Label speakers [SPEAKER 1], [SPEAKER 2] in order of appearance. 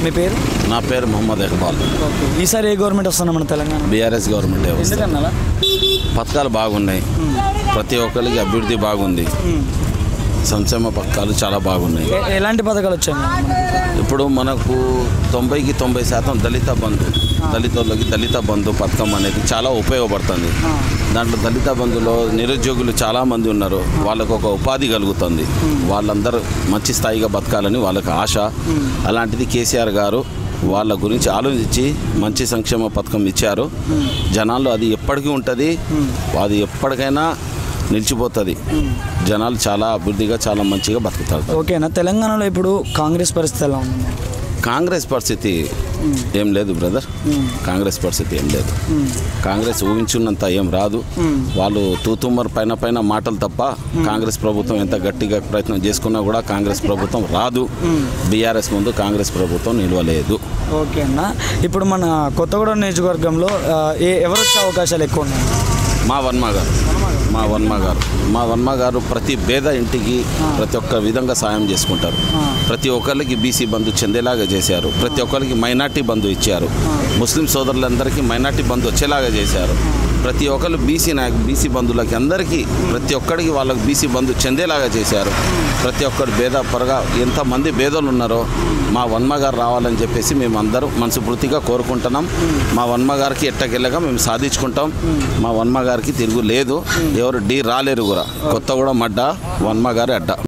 [SPEAKER 1] మీ పేరు
[SPEAKER 2] నా పేరు మొహమ్మద్ ఇక్బాల్
[SPEAKER 1] ఓకే ఈసారి ఏ గవర్నమెంట్ వస్తున్నా మన తెలంగాణ
[SPEAKER 2] బీఆర్ఎస్ గవర్నమెంట్ వస్తుంది
[SPEAKER 1] ఎందుకన్నా
[SPEAKER 2] పథకాలు బాగున్నాయి ప్రతి ఒక్కరికి అభివృద్ధి బాగుంది సంక్షేమ పథకాలు చాలా బాగున్నాయి
[SPEAKER 1] ఎ- ఎలాంటి పథకాలు వచ్చాయి మనకి?
[SPEAKER 2] ఇప్పుడు మనకు తొంభైకి తొంభై శాతం దళిత బంధు దళితులకి దళిత బంధు పథకం అనేది చాలా ఉపయోగపడుతుంది దాంట్లో దళిత బంధులో నిరుద్యోగులు చాలామంది ఉన్నారు వాళ్ళకు ఒక ఉపాధి కలుగుతుంది వాళ్ళందరూ మంచి స్థాయిగా బతకాలని వాళ్ళకి ఆశ అలాంటిది కేసీఆర్ గారు వాళ్ళ గురించి ఆలోచించి మంచి సంక్షేమ పథకం ఇచ్చారు జనాల్లో అది ఎప్పటికీ ఉంటుంది అది ఎప్పటికైనా నిలిచిపోతుంది జనాలు చాలా అభివృద్ధిగా చాలా మంచిగా బతుకుతారు
[SPEAKER 1] ఓకేనా తెలంగాణలో ఇప్పుడు కాంగ్రెస్ పరిస్థితి ఎలా ఉంది
[SPEAKER 2] కాంగ్రెస్ పరిస్థితి ఏం లేదు బ్రదర్ కాంగ్రెస్ పరిస్థితి ఏం లేదు కాంగ్రెస్ ఊహించున్నంత ఏం రాదు వాళ్ళు తూతుమ్మర్ పైన పైన మాటలు తప్ప కాంగ్రెస్ ప్రభుత్వం ఎంత గట్టిగా ప్రయత్నం చేసుకున్నా కూడా కాంగ్రెస్ ప్రభుత్వం రాదు బీఆర్ఎస్ ముందు కాంగ్రెస్ ప్రభుత్వం నిలవలేదు
[SPEAKER 1] ఓకే అన్న ఇప్పుడు మన కొత్తగూడెం నియోజకవర్గంలో ఆ, ఏ ఎవరు వచ్చే అవకాశాలు ఎక్కువ ఉన్నాయి
[SPEAKER 2] మా వర్మ గారు మా వర్మ గారు మా వర్మ గారు ప్రతి పేద ఇంటికి ప్రతి ఒక్క విధంగా సాయం చేసుకుంటారు ప్రతి ఒక్కరికి బీసీ బంధు చెందేలాగా చేశారు ప్రతి ఒక్కరికి మైనార్టీ బంధు ఇచ్చారు ముస్లిం సోదరులందరికీ మైనార్టీ బంధు వచ్చేలాగా చేశారు ప్రతి ఒక్కరు బీసీ నాయకు బీసీ బంధువులకి అందరికీ ప్రతి ఒక్కరికి వాళ్ళకి బీసీ బంధు చెందేలాగా చేశారు ప్రతి ఒక్కరు భేద పరగా ఎంతమంది భేదలు ఉన్నారో మా వన్మ గారు రావాలని చెప్పేసి మేము అందరం మనస్ఫూర్తిగా కోరుకుంటున్నాం మా వన్మ గారికి ఎట్టకెళ్ళగా మేము సాధించుకుంటాం మా వన్మ గారికి తిరుగు లేదు ఎవరు ఢీ రాలేరు కూడా కొత్త కూడా మడ్డ వన్మ గారి అడ్డ